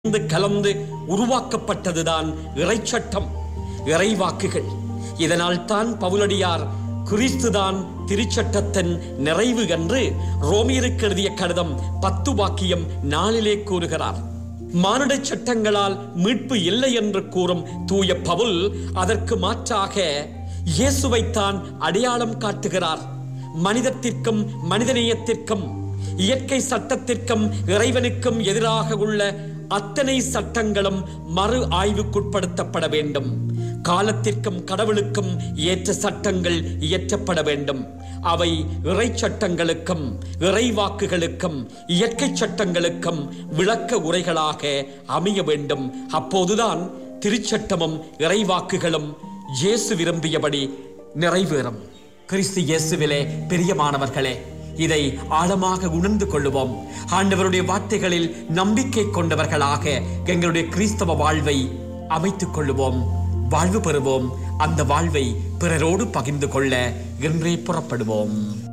சேர்ந்து கலந்து உருவாக்கப்பட்டதுதான் இறைச்சட்டம் இறைவாக்குகள் இதனால் தான் பவுலடியார் கிறிஸ்துதான் திருச்சட்டத்தின் நிறைவு என்று ரோமியருக்கு எழுதிய கடிதம் பத்து வாக்கியம் நாளிலே கூறுகிறார் மானுட சட்டங்களால் மீட்பு இல்லை என்று கூறும் தூய பவுல் அதற்கு மாற்றாக இயேசுவைத்தான் அடையாளம் காட்டுகிறார் மனிதத்திற்கும் மனிதநேயத்திற்கும் இயற்கை சட்டத்திற்கும் இறைவனுக்கும் எதிராக உள்ள அத்தனை சட்டங்களும் மறு ஆய்வுக்குட்படுத்தப்பட வேண்டும் காலத்திற்கும் கடவுளுக்கும் ஏற்ற சட்டங்கள் இயற்றப்பட வேண்டும் அவை இறை சட்டங்களுக்கும் இறைவாக்குகளுக்கும் இயற்கை சட்டங்களுக்கும் விளக்க உரைகளாக அமைய வேண்டும் அப்போதுதான் திருச்சட்டமும் இறைவாக்குகளும் இயேசு விரும்பியபடி நிறைவேறும் கிறிஸ்து இயேசுவிலே பிரியமானவர்களே இதை ஆழமாக உணர்ந்து கொள்ளுவோம் ஆண்டவருடைய வார்த்தைகளில் நம்பிக்கை கொண்டவர்களாக எங்களுடைய கிறிஸ்தவ வாழ்வை அமைத்துக் கொள்ளுவோம் வாழ்வு பெறுவோம் அந்த வாழ்வை பிறரோடு பகிர்ந்து கொள்ள இன்றே புறப்படுவோம்